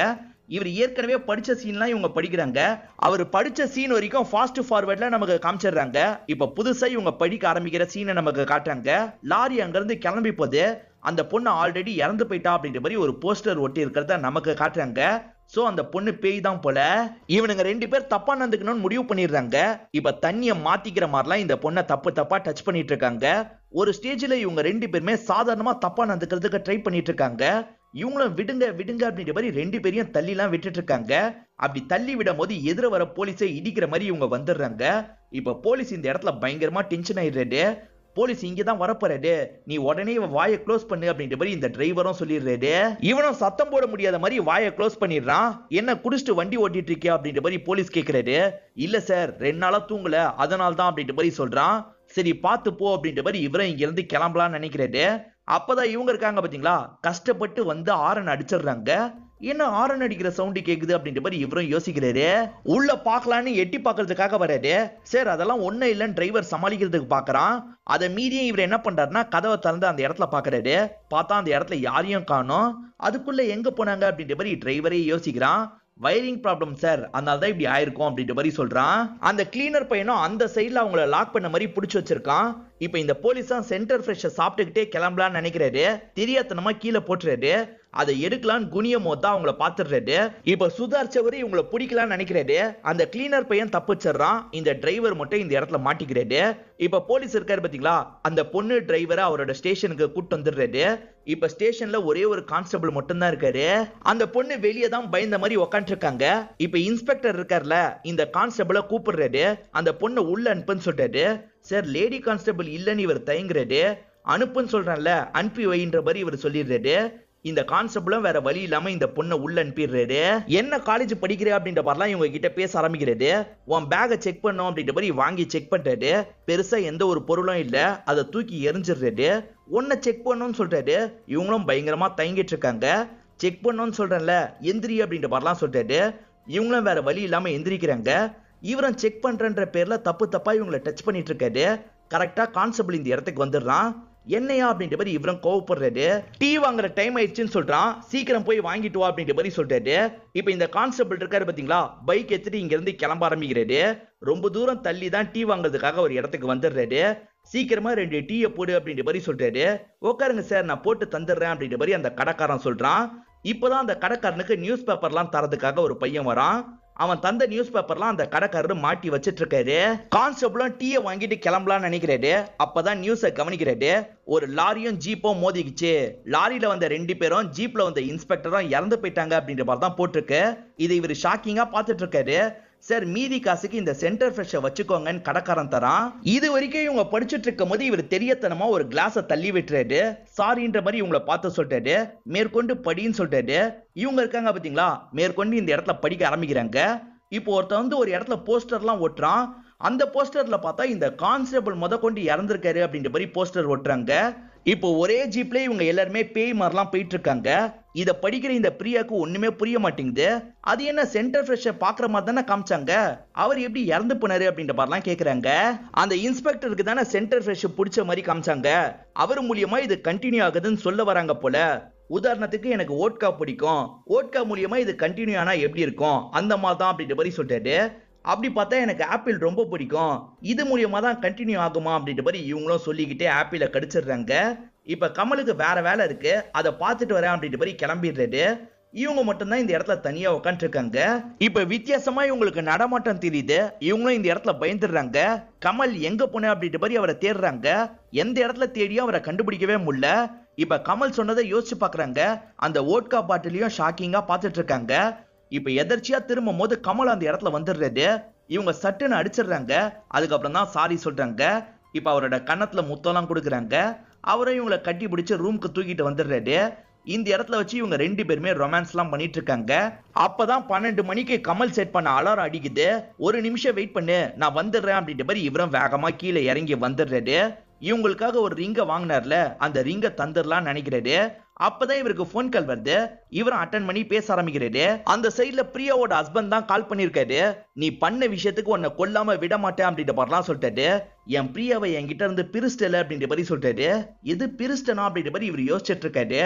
இவர் ஏற்கனவே படிச்ச சீன்லாம் இவங்க படிக்கிறாங்க அவர் படிச்ச சீன் வரைக்கும் ஃபாஸ்ட் ஃபார்வர்ட்ல நமக்கு காமிச்சிடுறாங்க இப்ப புதுசா இவங்க படிக்க ஆரம்பிக்கிற சீனை நமக்கு காட்டுறாங்க லாரி அங்கிருந்து கிளம்பி போகுது அந்த பொண்ணு ஆல்ரெடி இறந்து போயிட்டா அப்படின்ற மாதிரி ஒரு போஸ்டர் ஒட்டி இருக்கிறத நமக்கு காட்டுறாங்க சோ அந்த பொண்ணு பேய் தான் போல இவனுங்க ரெண்டு பேர் தப்பா நடந்துக்கணும்னு முடிவு பண்ணிடுறாங்க இப்ப தண்ணிய மாத்திக்கிற மாதிரிலாம் இந்த பொண்ணை தப்பு தப்பா டச் பண்ணிட்டு இருக்காங்க ஒரு ஸ்டேஜ்ல இவங்க ரெண்டு பேருமே சாதாரணமா தப்பா நடந்துக்கிறதுக்கு ட்ரை பண்ணிட்டு இருக்காங்க இவங்களும் விடுங்க விடுங்க அப்படின்ற மாதிரி ரெண்டு பேரையும் தள்ளிலாம் விட்டுட்டு இருக்காங்க அப்படி தள்ளி விடும் போது எதிர வர போலீஸை இடிக்கிற மாதிரி இவங்க வந்துடுறாங்க இப்ப போலீஸ் இந்த இடத்துல பயங்கரமா டென்ஷன் ஆயிடுறாரு போலீஸ் இங்க தான் வரப்போறாரு நீ உடனே இவன் வாயை க்ளோஸ் பண்ணு அப்படின்ற மாதிரி இந்த டிரைவரும் சொல்லிடுறாரு இவனும் சத்தம் போட முடியாத மாதிரி வாயை க்ளோஸ் பண்ணிடுறான் என்ன குடிச்சிட்டு வண்டி ஓட்டிட்டு இருக்கியா அப்படின்ற மாதிரி போலீஸ் கேக்குறாரு இல்ல சார் ரெண்டு நாளா தூங்கல அதனால தான் அப்படின்ற மாதிரி சொல்றான் சரி பார்த்து போ அப்படின்ற மாதிரி இவரும் இங்க இருந்து கிளம்பலாம்னு நினைக்கிறாரு அப்பதான் இவங்க இருக்காங்க பாத்தீங்களா கஷ்டப்பட்டு வந்து ஆரன் அடிச்சிடுறாங்க என்ன ஆரன் அடிக்கிற சவுண்டு கேக்குது அப்படின்ற மாதிரி இவரும் யோசிக்கிறாரு உள்ள பார்க்கலான்னு எட்டி பார்க்கறதுக்காக வராரு சார் அதெல்லாம் ஒண்ணும் இல்லைன்னு டிரைவர் சமாளிக்கிறதுக்கு பாக்குறான் அதை மீறியும் இவர் என்ன பண்றாருன்னா கதவை திறந்து அந்த இடத்துல பாக்குறாரு பார்த்தா அந்த இடத்துல யாரையும் காணோம் அதுக்குள்ள எங்க போனாங்க அப்படின்ற மாதிரி டிரைவரே யோசிக்கிறான் வயரிங் ப்ராப்ளம் சார் அதனால தான் இப்படி ஆயிருக்கும் அப்படின்ற மாதிரி சொல்றான் அந்த கிளீனர் பையனும் அந்த சைடுல அவங்கள லாக் பண்ண மாதிரி புடிச்சு வச்சிருக்கான் இப்போ இந்த போலீஸ் தான் சென்டர் ஃப்ரெஷ்ஷை சாப்பிட்டுக்கிட்டே கிளம்பலாம்னு நினைக்கிறாரு தெரியாதனமா கீழே போட்டுறாரு அதை எடுக்கலான்னு குனியும் போது தான் அவங்கள பாத்துடுறாரு இப்ப சுதாரிச்சவரு இவங்கள பிடிக்கலாம்னு நினைக்கிறாரு அந்த கிளீனர் பையன் தப்பிச்சிடுறான் இந்த டிரைவர் மட்டும் இந்த இடத்துல மாட்டிக்கிறாரு இப்ப போலீஸ் இருக்காரு பாத்தீங்களா அந்த பொண்ணு டிரைவரை அவரோட ஸ்டேஷனுக்கு கூட்டு வந்துடுறாரு இப்ப ஸ்டேஷன்ல ஒரே ஒரு கான்ஸ்டபிள் மட்டும் தான் இருக்காரு அந்த பொண்ணு வெளியே தான் பயந்த மாதிரி உக்காந்துருக்காங்க இப்ப இன்ஸ்பெக்டர் இருக்கார்ல இந்த கான்ஸ்டபிளை கூப்பிடுறாரு அந்த பொண்ணை உள்ள அனுப்புன்னு சொல்றாரு சார் லேடி கான்ஸ்டபிள் இல்லைன்னு இவர் தயங்குறாரு அனுப்புன்னு சொல்றான்ல அனுப்பி வைன்ற மாதிரி இவர் சொல்லிடுறாரு இந்த கான்செப்ட்லாம் வேற வழி இல்லாம இந்த பொண்ணை உள்ள அனுப்பிடுறாரு என்ன காலேஜ் படிக்கிற அப்படின்ற மாதிரிலாம் இவங்க கிட்ட பேச ஆரம்பிக்கிறது உன் பேக்கை செக் பண்ணும் அப்படின்ற மாதிரி வாங்கி செக் பண்றாரு பெருசா எந்த ஒரு பொருளும் இல்ல அதை தூக்கி எரிஞ்சிடுறாரு உன்னை செக் பண்ணணும்னு சொல்றாரு இவங்களும் பயங்கரமா தயங்கிட்டு இருக்காங்க செக் பண்ணணும்னு சொல்றேன்ல எந்திரி அப்படின்ற மாதிரிலாம் சொல்றாரு இவங்களும் வேற வழி இல்லாம எந்திரிக்கிறாங்க இவரும் செக் பண்றன்ற பேர்ல தப்பு தப்பா இவங்களை டச் பண்ணிட்டு இருக்காரு கரெக்டா கான்ஸ்டபிள் இந்த இடத்துக்கு வந்துடுறான் என்னையா அப்படின்ற மாதிரி இவரும் கோவப்படுறாரு டீ வாங்குற டைம் ஆயிடுச்சுன்னு சொல்றான் சீக்கிரம் போய் வாங்கிட்டு வா அப்படின்ற மாதிரி சொல்றாரு இப்போ இந்த கான்ஸ்டபிள் இருக்காரு பாத்தீங்களா பைக் எடுத்துட்டு இங்க இருந்து கிளம்ப ஆரம்பிக்கிறாரு ரொம்ப தூரம் தள்ளி தான் டீ வாங்குறதுக்காக ஒரு இடத்துக்கு வந்துடுறாரு சீக்கிரமா ரெண்டு டீயை போடு அப்படின்ற மாதிரி சொல்றாரு உட்காருங்க சார் நான் போட்டு தந்துடுறேன் அப்படின்ற மாதிரி அந்த கடைக்காரன் சொல்றான் இப்போதான் அந்த கடைக்காரனுக்கு நியூஸ் பேப்பர்லாம் தரதுக்காக ஒரு பையன் வரான் அவன் தந்த நியூஸ் பேப்பர்லாம் அந்த கடைக்காரரு மாட்டி வச்சிட்டு இருக்காரு கான்ஸ்டபிளும் டீயை வாங்கிட்டு கிளம்பலாம்னு நினைக்கிறாரு அப்பதான் நியூஸை கவனிக்கிறாரு ஒரு லாரியும் ஜீப்பும் மோதிக்கிச்சு லாரியில வந்த ரெண்டு பேரும் ஜீப்ல வந்த இன்ஸ்பெக்டரும் இறந்து போயிட்டாங்க அப்படின்ற மாதிரி தான் போட்டிருக்கு இதை இவர் ஷாக்கிங்கா பார்த்துட்டு இருக்காரு சார் மீதி காசுக்கு இந்த சென்டர் ஃப்ரெஷ்ஷை வச்சுக்கோங்கன்னு கடைக்காரன் தரான் இது வரைக்கும் இவங்க படிச்சுட்டு இருக்கும் போது இவர் தெரியத்தனமா ஒரு கிளாஸை தள்ளி விட்டுறாரு சாரின்ற மாதிரி இவங்கள பார்த்து சொல்லிட்டாரு மேற்கொண்டு படின்னு சொல்லிட்டாரு இவங்க இருக்காங்க பாத்தீங்களா மேற்கொண்டு இந்த இடத்துல படிக்க ஆரம்பிக்கிறாங்க இப்போ ஒருத்தன் வந்து ஒரு இடத்துல போஸ்டர்லாம் ஒட்டுறான் அந்த போஸ்டர்ல பார்த்தா இந்த கான்ஸ்டபிள் முத கொண்டு இறந்திருக்காரு அப்படின்ற மாதிரி போஸ்டர் ஒட்டுறாங்க இப்போ ஒரே ஜீப்ல இவங்க எல்லாருமே பேய் மாதிரிலாம் போயிட்டு இருக்காங்க இத படிக்கிற இந்த பிரியாக்கு ஒண்ணுமே புரிய மாட்டேங்குது அது என்ன சென்டர் ஃப்ரெஷ்ஷை பாக்குற மாதிரி தானே காமிச்சாங்க அவர் எப்படி இறந்து போனாரு அப்படின்ற மாதிரிலாம் கேக்குறாங்க அந்த இன்ஸ்பெக்டருக்கு தானே சென்டர் ஃப்ரெஷ் பிடிச்ச மாதிரி காமிச்சாங்க அவர் மூலியமா இது கண்டினியூ ஆகுதுன்னு சொல்ல வராங்க போல உதாரணத்துக்கு எனக்கு ஓட்கா பிடிக்கும் ஓட்கா மூலியமா இது கண்டினியூ ஆனா எப்படி இருக்கும் அந்த மாதிரி தான் அப்படின்ற மாதிரி சொல்லிட்டாரு அப்படி பார்த்தா எனக்கு ஆப்பிள் ரொம்ப பிடிக்கும் இது மூலியமா தான் கண்டினியூ ஆகுமா அப்படின்ற மாதிரி இவங்களும் சொல்லிக்கிட்டே ஆப்பிளை கடிச்சிடுறாங்க இப்ப கமலுக்கு வேற வேலை இருக்கு அதை பார்த்துட்டு வரேன் அப்படின்ற மாதிரி கிளம்பிடுறாரு இவங்க மட்டும்தான் இந்த இடத்துல தனியா உட்காந்துருக்காங்க இப்ப வித்தியாசமா இவங்களுக்கு நடமாட்டம் தெரியுது இவங்களும் இந்த இடத்துல பயந்துடுறாங்க கமல் எங்க போன அப்படின்ற மாதிரி அவரை தேடுறாங்க எந்த இடத்துல தேடியும் அவரை கண்டுபிடிக்கவே முடியல இப்ப கமல் சொன்னதை யோசிச்சு பாக்குறாங்க அந்த ஓட்கா பாட்டிலையும் ஷாக்கிங்கா பார்த்துட்டு இருக்காங்க இப்ப எதர்ச்சியா திரும்பும் போது கமல் அந்த இடத்துல வந்துடுறாரு இவங்க சட்டுன்னு அடிச்சிடுறாங்க அதுக்கப்புறம் தான் சாரி சொல்றாங்க இப்ப அவரோட கன்னத்துல முத்தம்லாம் கொடுக்குறாங்க அவரும் இவங்களை கட்டி பிடிச்சு ரூமுக்கு தூக்கிட்டு வந்துடுறாரு இந்த இடத்துல வச்சு இவங்க ரெண்டு பேருமே ரொமான்ஸ்லாம் பண்ணிட்டு இருக்காங்க அப்பதான் பன்னெண்டு மணிக்கு கமல் செட் பண்ண அலாரம் அடிக்குது ஒரு நிமிஷம் வெயிட் பண்ணு நான் வந்துடுறேன் அப்படின்ற மாதிரி இவரும் வேகமா கீழே இறங்கி வந்துடுறாரு இவங்களுக்காக ஒரு ரிங்கை வாங்கினார்ல அந்த ரிங்கை தந்துடலாம்னு நினைக்கிறாரு அப்பதான் இவருக்கு ஃபோன் கால் வருது இவரும் அட்டன் பண்ணி பேச ஆரம்பிக்கிறாரு அந்த சைடுல பிரியாவோட ஹஸ்பண்ட் தான் கால் பண்ணிருக்காரு நீ பண்ண விஷயத்துக்கு உன்னை கொல்லாம விட மாட்டேன் அப்படின்ற மாதிரிலாம் சொல்லிட்டாரு என் பிரியாவை என்கிட்ட இருந்து பிரிஸ்டல அப்படின்ற மாதிரி சொல்லிட்டாரு எது பிரிஸ்டனா அப்படின்ற மாதிரி இவர் யோசிச்சுட்டு இருக்காரு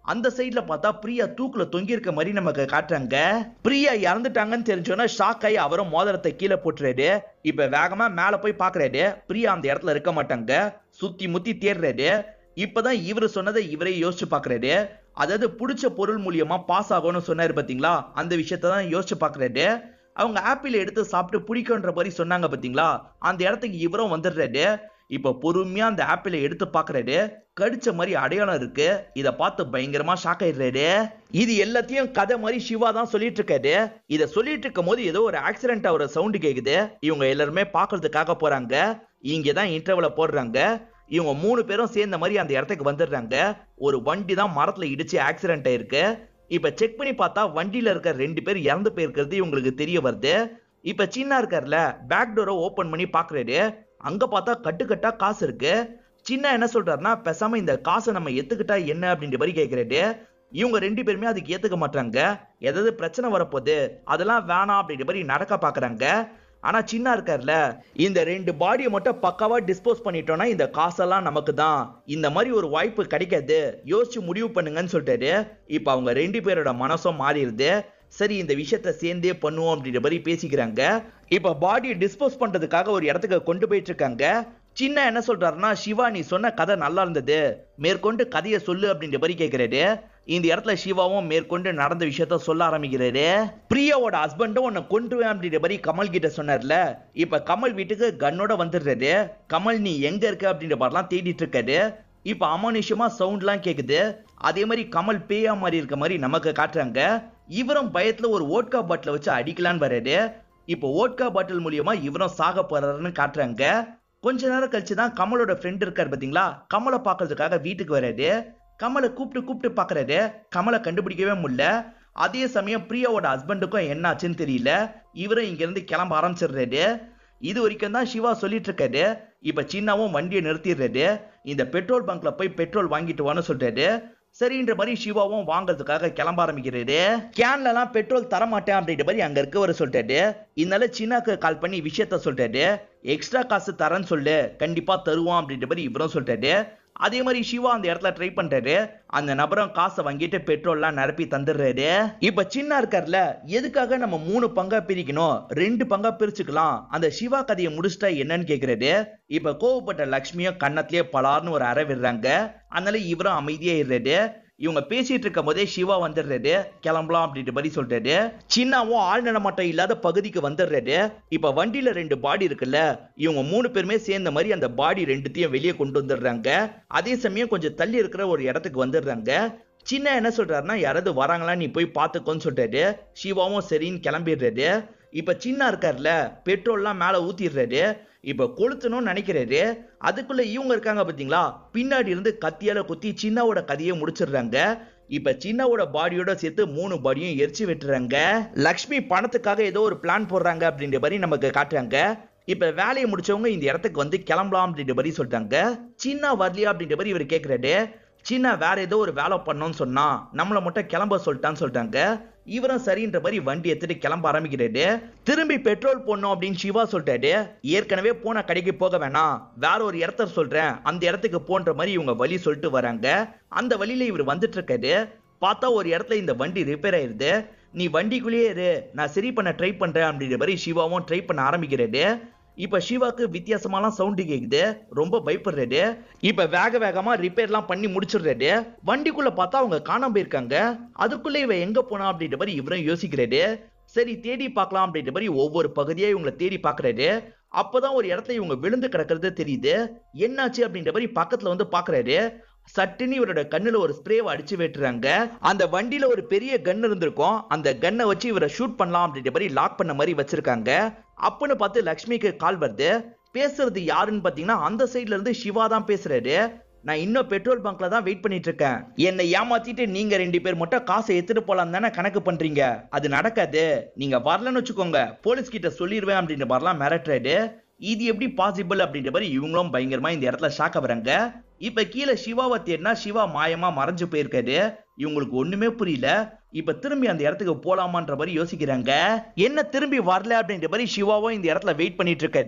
அந்த சைடுல பார்த்தா பிரியா தூக்குல தொங்கி இருக்க மாதிரி நமக்கு காட்டுறாங்க பிரியா இறந்துட்டாங்கன்னு தெரிஞ்சோன்னா ஷாக் ஆகி அவரும் மோதிரத்தை கீழே போட்டுறாரு இப்ப வேகமா மேல போய் பாக்குறாரு பிரியா அந்த இடத்துல இருக்க மாட்டாங்க சுத்தி முத்தி தேடுறாரு இப்பதான் இவரு சொன்னதை இவரே யோசிச்சு பாக்குறாரு அதாவது பிடிச்ச பொருள் மூலியமா பாஸ் ஆகும்னு சொன்னாரு பாத்தீங்களா அந்த விஷயத்தை தான் யோசிச்சு பாக்குறாரு அவங்க ஆப்பிள் எடுத்து சாப்பிட்டு பிடிக்குன்ற மாதிரி சொன்னாங்க பாத்தீங்களா அந்த இடத்துக்கு இவரும் வந்துடுறாரு இப்ப பொறுமையா அந்த ஆப்பிளை எடுத்து பாக்குறாரு கடிச்ச மாதிரி அடையாளம் இருக்கு இத பார்த்து பயங்கரமா ஷாக் ஆயிடுறாரு இது எல்லாத்தையும் கதை மாதிரி சிவா தான் சொல்லிட்டு இருக்காரு இத சொல்லிட்டு இருக்கும் போது ஏதோ ஒரு ஆக்சிடென்ட் ஆகிற சவுண்டு கேக்குது இவங்க எல்லாருமே பாக்குறதுக்காக போறாங்க இங்கதான் இன்டர்வல போடுறாங்க இவங்க மூணு பேரும் சேர்ந்த மாதிரி அந்த இடத்துக்கு வந்துடுறாங்க ஒரு வண்டி தான் மரத்துல இடிச்சு ஆக்சிடென்ட் ஆயிருக்கு இப்ப செக் பண்ணி பார்த்தா வண்டியில இருக்க ரெண்டு பேர் இறந்து போயிருக்கிறது இவங்களுக்கு தெரிய வருது இப்ப சின்ன இருக்கார்ல பேக் டோரை ஓபன் பண்ணி பாக்குறாரு அங்க பார்த்தா கட்டுக்கட்டா காசு இருக்கு சின்ன என்ன சொல்றாருன்னா பேசாம இந்த காசை நம்ம எத்துக்கிட்டா என்ன அப்படின்ற மாதிரி கேக்குறாரு இவங்க ரெண்டு பேருமே அதுக்கு ஏத்துக்க மாட்டாங்க ஏதாவது பிரச்சனை வரப்போகுது அதெல்லாம் வேணாம் அப்படின்ற மாதிரி நடக்க பாக்குறாங்க ஆனா சின்ன இருக்கார்ல இந்த ரெண்டு பாடியை மட்டும் பக்காவா டிஸ்போஸ் பண்ணிட்டோம்னா இந்த காசெல்லாம் நமக்கு தான் இந்த மாதிரி ஒரு வாய்ப்பு கிடைக்காது யோசிச்சு முடிவு பண்ணுங்கன்னு சொல்லிட்டாரு இப்ப அவங்க ரெண்டு பேரோட மனசும் மாறிடுது சரி இந்த விஷயத்த சேர்ந்தே பண்ணுவோம் அப்படின்ற மாதிரி பேசிக்கிறாங்க இப்ப பாடியை டிஸ்போஸ் பண்றதுக்காக ஒரு இடத்துக்கு கொண்டு போயிட்டு இருக்காங்க சின்ன என்ன சொல்றாருன்னா சிவா நீ சொன்ன கதை நல்லா இருந்தது மேற்கொண்டு கதையை சொல்லு அப்படின்ற மாதிரி கேட்கிறாரு இந்த இடத்துல சிவாவும் மேற்கொண்டு நடந்த விஷயத்த சொல்ல ஆரம்பிக்கிறாரு பிரியாவோட ஹஸ்பண்டும் உன்னை கொண்டுவேன் அப்படின்ற மாதிரி கமல் கிட்ட சொன்னார்ல இப்ப கமல் வீட்டுக்கு கன்னோட வந்துடுறாரு கமல் நீ எங்க இருக்க அப்படின்ற மாதிரிலாம் தேடிட்டு இருக்காரு இப்ப அமானுஷமா சவுண்ட்லாம் கேக்குது அதே மாதிரி கமல் பேயா மாதிரி இருக்க மாதிரி நமக்கு காட்டுறாங்க இவரும் பயத்துல ஒரு ஓட்கா பாட்டில வச்சு அடிக்கலான்னு வர்றாரு இப்போ ஓட்கா பாட்டில் மூலியமா இவரும் சாக போறாருன்னு காட்டுறாங்க கொஞ்ச நேரம் கழிச்சு தான் கமலோட ஃப்ரெண்ட் இருக்காரு பாத்தீங்களா கமலை பார்க்கறதுக்காக வீட்டுக்கு வராரு கமலை கூப்பிட்டு கூப்பிட்டு பாக்குறாரு கமலை கண்டுபிடிக்கவே முடியல அதே சமயம் பிரியாவோட ஹஸ்பண்டுக்கும் என்ன ஆச்சுன்னு தெரியல இவரும் இங்க இருந்து கிளம்ப ஆரம்பிச்சிடுறாரு இது வரைக்கும் தான் சிவா சொல்லிட்டு இருக்காரு இப்ப சின்னாவும் வண்டியை நிறுத்திடுறாரு இந்த பெட்ரோல் பங்க்ல போய் பெட்ரோல் வாங்கிட்டு வான்னு சொல்றாரு சரின்ற மாதிரி சிவாவும் வாங்குறதுக்காக கிளம்ப ஆரம்பிக்கிறாரு கேன்ல எல்லாம் பெட்ரோல் தர மாட்டேன் அப்படின்ற மாதிரி அங்க இருக்கவர் சொல்லிட்டாரு இதனால சின்னாக்கு கால் பண்ணி விஷயத்த சொல்லிட்டாரு எக்ஸ்ட்ரா காசு தரேன்னு சொல்லு கண்டிப்பா தருவான் அப்படின்ற மாதிரி இவரும் சொல்லிட்டாரு அதே மாதிரி சிவா அந்த இடத்துல ட்ரை பண்றாரு அந்த நபரும் காசை வாங்கிட்டு பெட்ரோல்லாம் நிரப்பி தந்துடுறாரு இப்ப சின்ன இருக்கார்ல எதுக்காக நம்ம மூணு பங்கா பிரிக்கணும் ரெண்டு பங்கா பிரிச்சுக்கலாம் அந்த சிவா கதையை முடிச்சிட்டா என்னன்னு கேக்குறாரு இப்ப கோவப்பட்ட லக்ஷ்மியும் கன்னத்திலேயே பலார்னு ஒரு அறை விடுறாங்க அதனால இவரும் அமைதியா இருறாரு இவங்க பேசிட்டு இருக்கும் போதே சிவா வந்துடுறாரு கிளம்பலாம் அப்படின்ற மாதிரி சொல்றாரு சின்னாவும் ஆள் நடமாட்டம் இல்லாத பகுதிக்கு வந்துடுறாரு இப்ப வண்டியில ரெண்டு பாடி இருக்குல்ல இவங்க மூணு பேருமே சேர்ந்த மாதிரி அந்த பாடி ரெண்டுத்தையும் வெளியே கொண்டு வந்துடுறாங்க அதே சமயம் கொஞ்சம் தள்ளி இருக்கிற ஒரு இடத்துக்கு வந்துடுறாங்க சின்ன என்ன சொல்றாருன்னா யாராவது வராங்களா நீ போய் பாத்துக்கோன்னு சொல்றாரு சிவாவும் சரின்னு கிளம்பிடுறாரு இப்ப சின்ன இருக்கார்ல பெட்ரோல்லாம் மேல ஊத்திடுறாரு இப்ப கொளுத்தணும்னு நினைக்கிறாரு அதுக்குள்ள இவங்க இருக்காங்க பாத்தீங்களா பின்னாடி இருந்து கத்தியால குத்தி சின்னாவோட கதையை முடிச்சிடுறாங்க இப்ப சின்னாவோட பாடியோட சேர்த்து மூணு பாடியும் எரிச்சு விட்டுறாங்க லக்ஷ்மி பணத்துக்காக ஏதோ ஒரு பிளான் போடுறாங்க அப்படின்ற மாதிரி நமக்கு காட்டுறாங்க இப்ப வேலையை முடிச்சவங்க இந்த இடத்துக்கு வந்து கிளம்பலாம் அப்படின்ற மாதிரி சொல்லிட்டாங்க சின்ன வரலையா அப்படின்ற மாதிரி இவர் கேக்குறாரு சின்ன வேற ஏதோ ஒரு வேலை பண்ணோம்னு சொன்னா நம்மள மட்டும் கிளம்ப சொல்லிட்டான்னு சொல்லிட்டாங்க இவரும் சரின்ற மாதிரி வண்டி எடுத்துட்டு கிளம்ப ஆரம்பிக்கிறாரு திரும்பி பெட்ரோல் போடணும் அப்படின்னு சிவா சொல்லிட்டாரு ஏற்கனவே போன கடைக்கு போக வேணாம் வேற ஒரு இடத்த சொல்றேன் அந்த இடத்துக்கு போன்ற மாதிரி இவங்க வழி சொல்லிட்டு வராங்க அந்த வழியில இவர் வந்துட்டு இருக்காரு பார்த்தா ஒரு இடத்துல இந்த வண்டி ரிப்பேர் ஆயிருது நீ வண்டிக்குள்ளேயே இரு நான் சரி பண்ண ட்ரை பண்றேன் அப்படின்ற மாதிரி சிவாவும் ட்ரை பண்ண ஆரம்பிக்கிறாரு இப்ப சிவாக்கு வித்தியாசமாலாம் சவுண்டு கேக்குது ரொம்ப பயப்படுறாரு இப்ப வேக வேகமா ரிப்பேர்லாம் பண்ணி முடிச்சிடுறாரு வண்டிக்குள்ள பார்த்தா அவங்க காணாம போயிருக்காங்க அதுக்குள்ள இவ எங்க போனா அப்படின்ற மாதிரி இவரும் யோசிக்கிறாரு சரி தேடி பார்க்கலாம் அப்படின்ற மாதிரி ஒவ்வொரு பகுதியா இவங்களை தேடி பாக்குறாரு அப்பதான் ஒரு இடத்துல இவங்க விழுந்து கிடக்கிறது தெரியுது என்னாச்சு அப்படின்ற மாதிரி பக்கத்துல வந்து பாக்குறாரு சட்டுன்னு இவரோட கண்ணுல ஒரு ஸ்ப்ரேவை அடிச்சு வெட்டுறாங்க அந்த வண்டியில ஒரு பெரிய கன் இருந்திருக்கும் அந்த கன்னை வச்சு இவரை ஷூட் பண்ணலாம் அப்படின்ற மாதிரி லாக் பண்ண மாதிரி வச்சிருக்காங்க அப்பன்னு பார்த்து லக்ஷ்மிக்கு கால் வருது பேசுறது யாருன்னு பாத்தீங்கன்னா அந்த சைடுல இருந்து சிவா தான் பேசுறாரு நான் இன்னும் பெட்ரோல் பங்க்ல தான் வெயிட் பண்ணிட்டு இருக்கேன் என்னை ஏமாத்திட்டு நீங்க ரெண்டு பேர் மட்டும் காசை எடுத்துட்டு போலாம் தானே கணக்கு பண்றீங்க அது நடக்காது நீங்க வரலன்னு வச்சுக்கோங்க போலீஸ் கிட்ட சொல்லிடுவேன் அப்படின்ற மாதிரிலாம் மிரட்டுறாரு இது எப்படி பாசிபிள் அப்படின்ற மாதிரி இவங்களும் பயங்கரமா இந்த இடத்துல ஷாக்க வராங்க இப்ப கீழே சிவாவை தேடினா சிவா மாயமா மறைஞ்சு போயிருக்காரு இவங்களுக்கு ஒண்ணுமே புரியல இப்ப திரும்பி அந்த இடத்துக்கு போலாமான்ற மாதிரி யோசிக்கிறாங்க என்ன திரும்பி வரல அப்படின்ற மாதிரி சிவாவும் இந்த இடத்துல வெயிட் பண்ணிட்டு இருக்காரு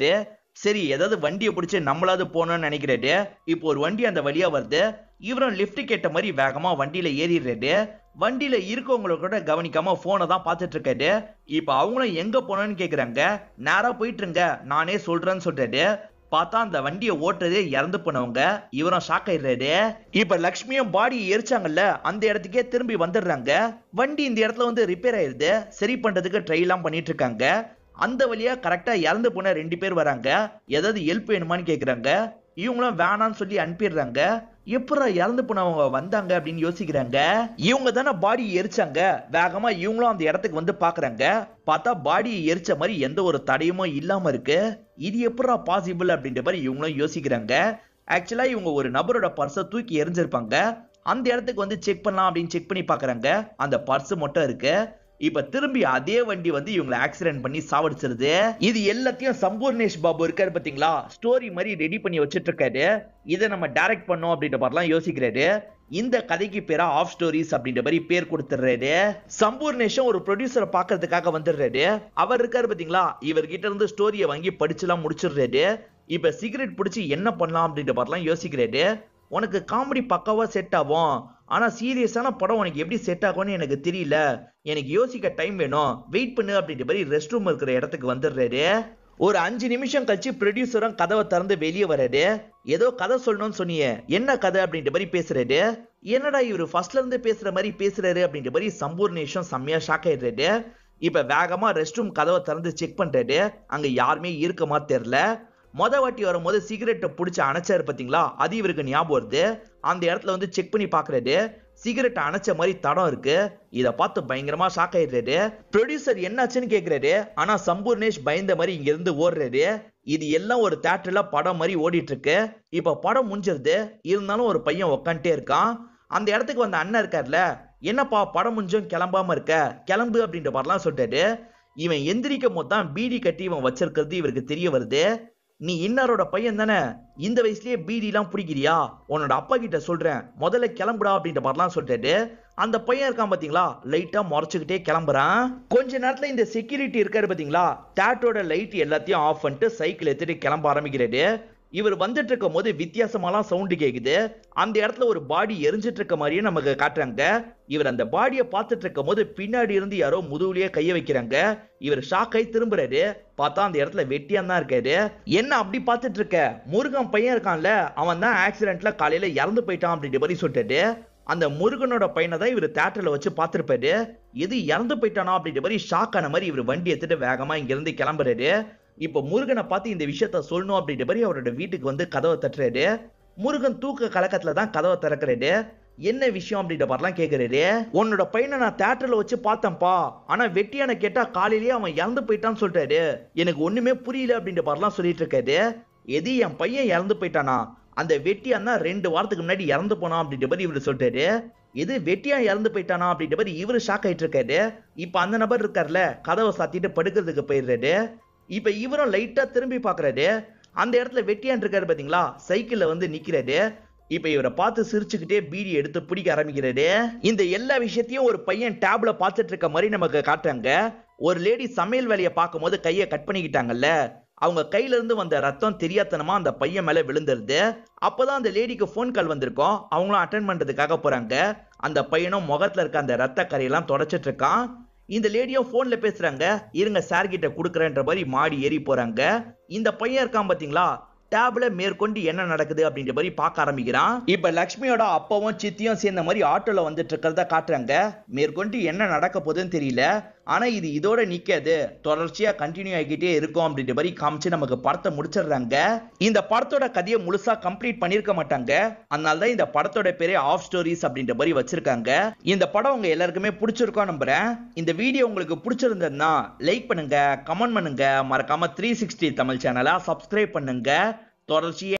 சரி ஏதாவது வண்டியை பிடிச்சி நம்மளாவது போகணும்னு நினைக்கிறாரு இப்போ ஒரு வண்டி அந்த வழியா வருது இவரும் லிஃப்ட் கேட்ட மாதிரி வேகமா வண்டியில ஏறிடுறாரு வண்டியில இருக்கவங்கள கூட கவனிக்காம போனை தான் பார்த்துட்டு இருக்காரு இப்ப அவங்களும் எங்க போனோம்னு கேக்குறாங்க நேரா போயிட்டு இருங்க நானே சொல்றேன்னு சொல்றாரு பார்த்தா அந்த வண்டியை ஓட்டுறதே இறந்து போனவங்க இவரும் ஷாக் ஆயிடுறாரு இப்ப லக்ஷ்மியும் பாடி எரிச்சாங்கல்ல அந்த இடத்துக்கே திரும்பி வந்துடுறாங்க வண்டி இந்த இடத்துல வந்து ரிப்பேர் ஆயிருது சரி பண்றதுக்கு ட்ரை எல்லாம் பண்ணிட்டு இருக்காங்க அந்த வழியா கரெக்டா இறந்து போன ரெண்டு பேர் வராங்க ஏதாவது ஹெல்ப் வேணுமான்னு கேக்குறாங்க இவங்களும் வேணாம்னு சொல்லி அனுப்பிடுறாங்க எப்படா இறந்து போனவங்க வந்தாங்க அப்படின்னு யோசிக்கிறாங்க இவங்க தானே பாடி எரிச்சாங்க வேகமா இவங்களும் அந்த இடத்துக்கு வந்து பாக்குறாங்க பார்த்தா பாடியை எரிச்ச மாதிரி எந்த ஒரு தடையுமும் இல்லாம இருக்கு இது எப்படா பாசிபிள் அப்படின்ற மாதிரி இவங்களும் யோசிக்கிறாங்க ஆக்சுவலா இவங்க ஒரு நபரோட பர்ஸை தூக்கி எரிஞ்சிருப்பாங்க அந்த இடத்துக்கு வந்து செக் பண்ணலாம் அப்படின்னு செக் பண்ணி பாக்குறாங்க அந்த பர்ஸ் மட்டும் இருக்கு இப்ப திரும்பி அதே வண்டி வந்து இவங்களை ஆக்சிடென்ட் பண்ணி சாவடிச்சிருது இது எல்லாத்தையும் சம்பூர்ணேஷ் பாபு இருக்காரு பாத்தீங்களா ஸ்டோரி மாதிரி ரெடி பண்ணி வச்சிட்டு இருக்காரு இதை நம்ம டைரக்ட் பண்ணோம் அப்படின்ற மாதிரிலாம் யோசிக்கிறாரு இந்த கதைக்கு பேரா ஆஃப் ஸ்டோரிஸ் அப்படின்ற மாதிரி பேர் கொடுத்துடுறாரு சம்பூர்ணேஷும் ஒரு ப்ரொடியூசரை பாக்குறதுக்காக வந்துடுறாரு அவர் இருக்காரு பாத்தீங்களா இவர்கிட்ட இருந்து ஸ்டோரியை வாங்கி படிச்சுலாம் முடிச்சிடுறாரு இப்ப சிகரெட் பிடிச்சி என்ன பண்ணலாம் அப்படின்ற மாதிரிலாம் யோசிக்கிறாரு உனக்கு காமெடி பக்காவா செட் ஆகும் ஆனா சீரியஸான படம் உனக்கு எப்படி செட் ஆகும்னு எனக்கு தெரியல எனக்கு யோசிக்க டைம் வேணும் வெயிட் பண்ணு அப்படின்ற மாதிரி ரெஸ்ட் ரூம் இருக்கிற இடத்துக்கு வந்துடுறாரு ஒரு அஞ்சு நிமிஷம் கழிச்சு ப்ரொடியூசரும் கதவை திறந்து வெளியே வராரு ஏதோ கதை சொல்லணும்னு சொன்னியே என்ன கதை அப்படின்ற மாதிரி பேசுறாரு என்னடா இவரு ஃபர்ஸ்ட்ல இருந்து பேசுற மாதிரி பேசுறாரு அப்படின்ற மாதிரி சம்பூர்ணேஷம் செம்மையா ஷாக் ஆயிடுறாரு இப்ப வேகமா ரெஸ்ட் ரூம் கதவை திறந்து செக் பண்றாரு அங்க யாருமே இருக்கமா தெரியல மொத வாட்டி வரும்போது சிகரெட்டை பிடிச்சி அணைச்சாரு பாத்தீங்களா அது இவருக்கு ஞாபகம் வருது அந்த இடத்துல வந்து செக் பண்ணி பாக்குறாரு சிகரெட் அணைச்ச மாதிரி தடம் இருக்கு இத பார்த்து பயங்கரமா ஷாக் ஆயிடுறாரு ப்ரொடியூசர் என்னாச்சுன்னு கேக்குறாரு ஆனா சம்பூர்ணேஷ் பயந்த மாதிரி இங்க இருந்து ஓடுறாரு இது எல்லாம் ஒரு தேட்டர்ல படம் மாதிரி ஓடிட்டு இருக்கு இப்ப படம் முடிஞ்சிருது இருந்தாலும் ஒரு பையன் உக்காந்துட்டே இருக்கான் அந்த இடத்துக்கு வந்த அண்ணன் இருக்கார்ல என்னப்பா படம் முடிஞ்சும் கிளம்பாம இருக்க கிளம்பு அப்படின்ற மாதிரிலாம் சொல்லிட்டாரு இவன் எந்திரிக்கும் போது தான் பீடி கட்டி இவன் வச்சிருக்கிறது இவருக்கு தெரிய வருது நீ இன்னாரோட பையன் தானே இந்த வயசுலயே பீடி எல்லாம் பிடிக்கிறியா உன்னோட அப்பா கிட்ட சொல்றேன் முதல்ல கிளம்புடா அப்படின்ற மாதிரிலாம் சொல்லிட்டு அந்த பையன் இருக்கான் பாத்தீங்களா லைட்டா முறைச்சுக்கிட்டே கிளம்புறான் கொஞ்ச நேரத்துல இந்த செக்யூரிட்டி இருக்காரு பாத்தீங்களா டேட்டோட லைட் எல்லாத்தையும் ஆஃப் பண்ணிட்டு சைக்கிள் எடுத்துட்டு கிளம்ப ஆரம்பிக்கிறாரு இவர் வந்துட்டு இருக்கும் போது வித்தியாசமாலாம் சவுண்டு கேக்குது அந்த இடத்துல ஒரு பாடி எரிஞ்சிட்டு இருக்க மாதிரியே நமக்கு காட்டுறாங்க இவர் அந்த பாடியை பார்த்துட்டு இருக்கும் போது பின்னாடி இருந்து யாரோ முதுகுலயே கைய வைக்கிறாங்க இவர் ஷாக் ஆகி திரும்புறாரு பார்த்தா அந்த இடத்துல வெட்டியான் தான் இருக்காரு என்ன அப்படி பார்த்துட்டு இருக்க முருகன் பையன் இருக்கான்ல அவன் தான் ஆக்சிடென்ட்ல காலையில இறந்து போயிட்டான் அப்படின்ற மாதிரி சொல்லிட்டு அந்த முருகனோட பையனை தான் இவர் தேட்டர்ல வச்சு பார்த்திருப்பாரு எது இறந்து போயிட்டானா அப்படின்ற மாதிரி ஷாக் ஆன மாதிரி இவர் வண்டி எடுத்துட்டு வேகமா இங்க இருந்து கிளம்புறாரு இப்போ முருகனை பார்த்து இந்த விஷயத்த சொல்லணும் அப்படின்ற மாதிரி அவரோட வீட்டுக்கு வந்து கதவை தட்டுறாரு முருகன் தூக்க கலக்கத்துல தான் கதவை திறக்கிறாரு என்ன விஷயம் அப்படின்ற மாதிரிலாம் கேக்குறாரு உன்னோட பையனை நான் தேட்டர்ல வச்சு பார்த்தேன்ப்பா ஆனா வெட்டியான கேட்டா காலையிலேயே அவன் இறந்து போயிட்டான்னு சொல்லிட்டாரு எனக்கு ஒண்ணுமே புரியல அப்படின்ற மாதிரிலாம் சொல்லிட்டு இருக்காரு எது என் பையன் இறந்து போயிட்டானா அந்த வெட்டியான் தான் ரெண்டு வாரத்துக்கு முன்னாடி இறந்து போனான் அப்படின்ற மாதிரி இவரு சொல்லிட்டாரு எது வெட்டியா இறந்து போயிட்டானா அப்படின்ற மாதிரி இவரு ஷாக் ஆயிட்டு இருக்காரு இப்ப அந்த நபர் இருக்கார்ல கதவை சாத்திட்டு படுக்கிறதுக்கு போயிடுறாரு இப்ப இவரும் லைட்டா திரும்பி பாக்குறாரு அந்த இடத்துல வெட்டியான் இருக்காரு பாத்தீங்களா சைக்கிள்ல வந்து நிக்கிறாரு இப்ப இவரை பார்த்து சிரிச்சுக்கிட்டே பீடி எடுத்து பிடிக்க ஆரம்பிக்கிறாரு இந்த எல்லா விஷயத்தையும் ஒரு பையன் டேப்ல பார்த்துட்டு இருக்க மாதிரி நமக்கு காட்டுறாங்க ஒரு லேடி சமையல் வேலையை பார்க்கும்போது கையை கட் பண்ணிக்கிட்டாங்கல்ல அவங்க கையில இருந்து வந்த ரத்தம் தெரியாதனமா அந்த பையன் மேல விழுந்துருது அப்பதான் அந்த லேடிக்கு ஃபோன் கால் வந்திருக்கும் அவங்களும் அட்டன் பண்றதுக்காக போறாங்க அந்த பையனும் முகத்துல இருக்க அந்த ரத்த கரையெல்லாம் தொடச்சிட்டு இருக்கான் இந்த லேடியும் போன்ல பேசுறாங்க இருங்க சார் கிட்ட குடுக்கறேன்ற மாதிரி மாடி ஏறி போறாங்க இந்த பையன் இருக்கான் பாத்தீங்களா டேப்ல மேற்கொண்டு என்ன நடக்குது அப்படின்ற மாதிரி பார்க்க ஆரம்பிக்கிறான் இப்ப லக்ஷ்மியோட அப்பாவும் சித்தியும் சேர்ந்த மாதிரி ஆட்டோல வந்துட்டு இருக்கிறத காட்டுறாங்க மேற்கொண்டு என்ன நடக்க போகுதுன்னு தெரியல ஆனா இது இதோட நிக்காது தொடர்ச்சியா கண்டினியூ ஆகிட்டே இருக்கும் அப்படின்ற மாதிரி காமிச்சு நமக்கு படத்தை முடிச்சிடுறாங்க இந்த படத்தோட கதையை முழுசா கம்ப்ளீட் பண்ணிருக்க மாட்டாங்க அதனால தான் இந்த படத்தோட பேரே ஆஃப் ஸ்டோரிஸ் அப்படின்ற மாதிரி வச்சிருக்காங்க இந்த படம் உங்க எல்லாருக்குமே பிடிச்சிருக்கோம் நம்புறேன் இந்த வீடியோ உங்களுக்கு பிடிச்சிருந்ததுன்னா லைக் பண்ணுங்க கமெண்ட் பண்ணுங்க மறக்காம த்ரீ சிக்ஸ்டி தமிழ் சேனலை சப்ஸ்கிரைப் பண்ணுங்க தொடர்ச்சியா